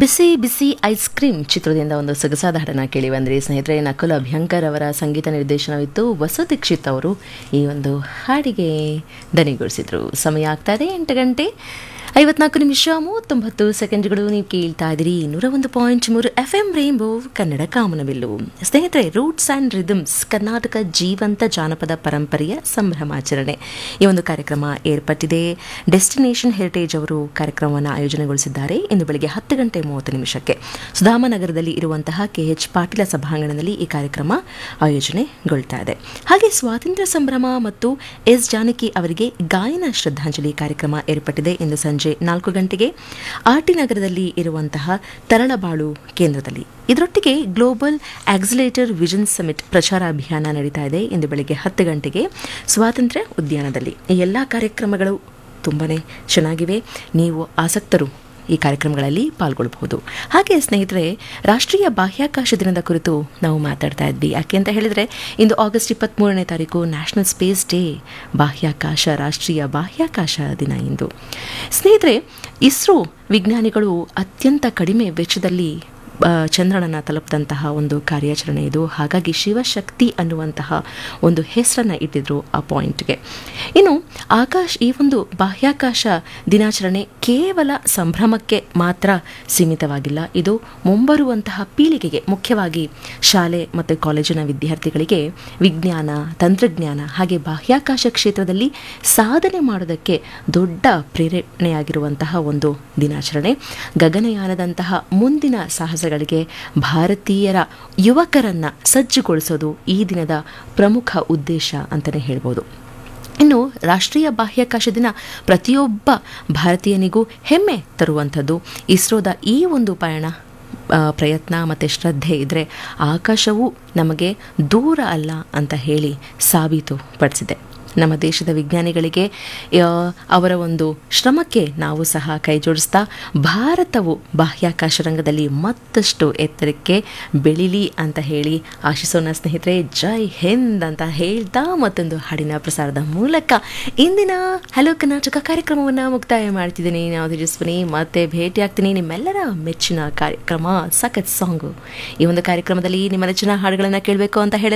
ಬಿಸಿ ಬಿಸಿ ice cream ಚಿತ್ರದಿಂದ ಒಂದು ಸೊಗಸಾದ ಹಾಡನ್ನ ಕೇಳಿ ಬಂದ್ರಿ ಸ್ನೇಹಿತರೆ ನಕುಲ್ ಅಭ್ಯಂಕರ್ ಅವರ ಸಂಗೀತ ನಿರ್ದೇಶನವಿತ್ತು ವಸು ದೀಕ್ಷಿತ್ ಅವರು ಈ ಒಂದು ಹಾಡಿಗೆ ದನಿಗೊಳಿಸಿದ್ರು ಸಮಯ ಆಗ್ತಾ ಇದೆ ಎಂಟು ಗಂಟೆ ಐವತ್ನಾಲ್ಕು ನಿಮಿಷ ಮೂವತ್ತೊಂಬತ್ತು ಸೆಕೆಂಡ್ಗಳು ನೀವು ಕೇಳ್ತಾ ಇದ್ದೀರಿ ನೂರ ಒಂದು ಪಾಯಿಂಟ್ ಮೂರು ಎಫ್ ಎಂ ರೇಂಬೋ ಕನ್ನಡ ಕಾಮನಬಿಲ್ಲು ಸ್ನೇಹಿತರೆ ರೂಟ್ಸ್ ಆ್ಯಂಡ್ ರಿದಮ್ಸ್ ಕರ್ನಾಟಕ ಜೀವಂತ ಜಾನಪದ ಪರಂಪರೆಯ ಸಂಭ್ರಮಾಚರಣೆ ಈ ಒಂದು ಕಾರ್ಯಕ್ರಮ ಏರ್ಪಟ್ಟಿದೆ ಡೆಸ್ಟಿನೇಷನ್ ಹೆರಿಟೇಜ್ ಅವರು ಕಾರ್ಯಕ್ರಮವನ್ನು ಆಯೋಜನೆಗೊಳಿಸಿದ್ದಾರೆ ಇಂದು ಬೆಳಗ್ಗೆ ಹತ್ತು ಗಂಟೆ ಮೂವತ್ತು ನಿಮಿಷಕ್ಕೆ ಸುಧಾಮನಗರದಲ್ಲಿ ಇರುವಂತಹ ಕೆ ಎಚ್ ಪಾಟೀಲ ಸಭಾಂಗಣದಲ್ಲಿ ಈ ಕಾರ್ಯಕ್ರಮ ಆಯೋಜನೆಗೊಳ್ತಾ ಇದೆ ಹಾಗೆ ಸ್ವಾತಂತ್ರ್ಯ ಸಂಭ್ರಮ ಮತ್ತು ಎಸ್ ಜಾನಕಿ ಅವರಿಗೆ ಗಾಯನ ಶ್ರದ್ಧಾಂಜಲಿ ಕಾರ್ಯಕ್ರಮ ಏರ್ಪಟ್ಟಿದೆ ಇಂದು ಸಂಜೆ ನಾಲ್ಕು ಗಂಟೆಗೆ ಆರ್ಟಿ ನಗರದಲ್ಲಿ ಇರುವಂತಹ ತರಳಬಾಳು ಕೇಂದ್ರದಲ್ಲಿ ಇದರೊಟ್ಟಿಗೆ ಗ್ಲೋಬಲ್ ಆಕ್ಸಿಲೇಟರ್ ವಿಷನ್ ಸಮಿಟ್ ಪ್ರಚಾರ ಅಭಿಯಾನ ನಡೀತಾ ಇದೆ ಇಂದು ಬೆಳಗ್ಗೆ ಹತ್ತು ಗಂಟೆಗೆ ಸ್ವಾತಂತ್ರ್ಯ ಉದ್ಯಾನದಲ್ಲಿ ಈ ಎಲ್ಲ ಕಾರ್ಯಕ್ರಮಗಳು ತುಂಬಾ ಚೆನ್ನಾಗಿವೆ ನೀವು ಆಸಕ್ತರು ಈ ಕಾರ್ಯಕ್ರಮಗಳಲ್ಲಿ ಪಾಲ್ಗೊಳ್ಳಬಹುದು ಹಾಗೆ ಸ್ನೇಹಿತರೆ ರಾಷ್ಟ್ರೀಯ ಬಾಹ್ಯಾಕಾಶ ದಿನದ ಕುರಿತು ನಾವು ಮಾತಾಡ್ತಾ ಇದ್ವಿ ಯಾಕೆ ಅಂತ ಹೇಳಿದರೆ ಇಂದು ಆಗಸ್ಟ್ ಇಪ್ಪತ್ತ್ಮೂರನೇ ತಾರೀಕು ನ್ಯಾಷನಲ್ ಸ್ಪೇಸ್ ಡೇ ಬಾಹ್ಯಾಕಾಶ ರಾಷ್ಟ್ರೀಯ ಬಾಹ್ಯಾಕಾಶ ದಿನ ಇಂದು ಸ್ನೇಹಿತರೆ ಇಸ್ರೋ ವಿಜ್ಞಾನಿಗಳು ಅತ್ಯಂತ ಕಡಿಮೆ ವೆಚ್ಚದಲ್ಲಿ ಚಂದ್ರನನ್ನು ತಲುಪಿದಂತಹ ಒಂದು ಕಾರ್ಯಾಚರಣೆ ಇದು ಹಾಗಾಗಿ ಶಿವಶಕ್ತಿ ಅನ್ನುವಂತಹ ಒಂದು ಹೆಸರನ್ನು ಇಟ್ಟಿದ್ರು ಆ ಪಾಯಿಂಟ್ಗೆ ಇನ್ನು ಆಕಾಶ್ ಈ ಒಂದು ಬಾಹ್ಯಾಕಾಶ ದಿನಾಚರಣೆ ಕೇವಲ ಸಂಭ್ರಮಕ್ಕೆ ಮಾತ್ರ ಸೀಮಿತವಾಗಿಲ್ಲ ಇದು ಮುಂಬರುವಂತಹ ಪೀಳಿಗೆಗೆ ಮುಖ್ಯವಾಗಿ ಶಾಲೆ ಮತ್ತು ಕಾಲೇಜಿನ ವಿದ್ಯಾರ್ಥಿಗಳಿಗೆ ವಿಜ್ಞಾನ ತಂತ್ರಜ್ಞಾನ ಹಾಗೆ ಬಾಹ್ಯಾಕಾಶ ಕ್ಷೇತ್ರದಲ್ಲಿ ಸಾಧನೆ ಮಾಡೋದಕ್ಕೆ ದೊಡ್ಡ ಪ್ರೇರಣೆಯಾಗಿರುವಂತಹ ಒಂದು ದಿನಾಚರಣೆ ಗಗನಯಾನದಂತಹ ಮುಂದಿನ ಸಾಹಸಗಳಿಗೆ ಭಾರತೀಯರ ಯುವಕರನ್ನ ಸಜ್ಜುಗೊಳಿಸೋದು ಈ ದಿನದ ಪ್ರಮುಖ ಉದ್ದೇಶ ಅಂತಲೇ ಹೇಳ್ಬೋದು ಇನ್ನು ರಾಷ್ಟ್ರೀಯ ಬಾಹ್ಯಾಕಾಶ ದಿನ ಪ್ರತಿಯೊಬ್ಬ ಭಾರತೀಯನಿಗೂ ಹೆಮ್ಮೆ ತರುವಂಥದ್ದು ಇಸ್ರೋದ ಈ ಒಂದು ಪಯಣ ಪ್ರಯತ್ನ ಮತ್ತು ಶ್ರದ್ಧೆ ಇದ್ದರೆ ಆಕಾಶವು ನಮಗೆ ದೂರ ಅಲ್ಲ ಅಂತ ಹೇಳಿ ಸಾಬೀತು ಪಡಿಸಿದೆ ನಮ್ಮ ದೇಶದ ವಿಜ್ಞಾನಿಗಳಿಗೆ ಅವರ ಒಂದು ಶ್ರಮಕ್ಕೆ ನಾವು ಸಹ ಕೈ ಜೋಡಿಸ್ತಾ ಭಾರತವು ಬಾಹ್ಯಾಕಾಶ ರಂಗದಲ್ಲಿ ಮತ್ತಷ್ಟು ಎತ್ತರಕ್ಕೆ ಬೆಳಿಲಿ ಅಂತ ಹೇಳಿ ಆಶಿಸೋಣ ಸ್ನೇಹಿತರೆ ಜೈ ಹಿಂದ್ ಅಂತ ಹೇಳ್ತಾ ಮತ್ತೊಂದು ಹಾಡಿನ ಪ್ರಸಾರದ ಮೂಲಕ ಇಂದಿನ ಹಲೋ ಕರ್ನಾಟಕ ಕಾರ್ಯಕ್ರಮವನ್ನು ಮುಕ್ತಾಯ ಮಾಡ್ತಿದ್ದೀನಿ ನಾವು ತೇಜಸ್ವಿನಿ ಮತ್ತೆ ಭೇಟಿ ಆಗ್ತೀನಿ ನಿಮ್ಮೆಲ್ಲರ ಮೆಚ್ಚಿನ ಕಾರ್ಯಕ್ರಮ ಸಖತ್ ಸಾಂಗು ಈ ಒಂದು ಕಾರ್ಯಕ್ರಮದಲ್ಲಿ ನಿಮ್ಮ ನೆಚ್ಚಿನ ಹಾಡುಗಳನ್ನು ಕೇಳಬೇಕು ಅಂತ ಹೇಳಿ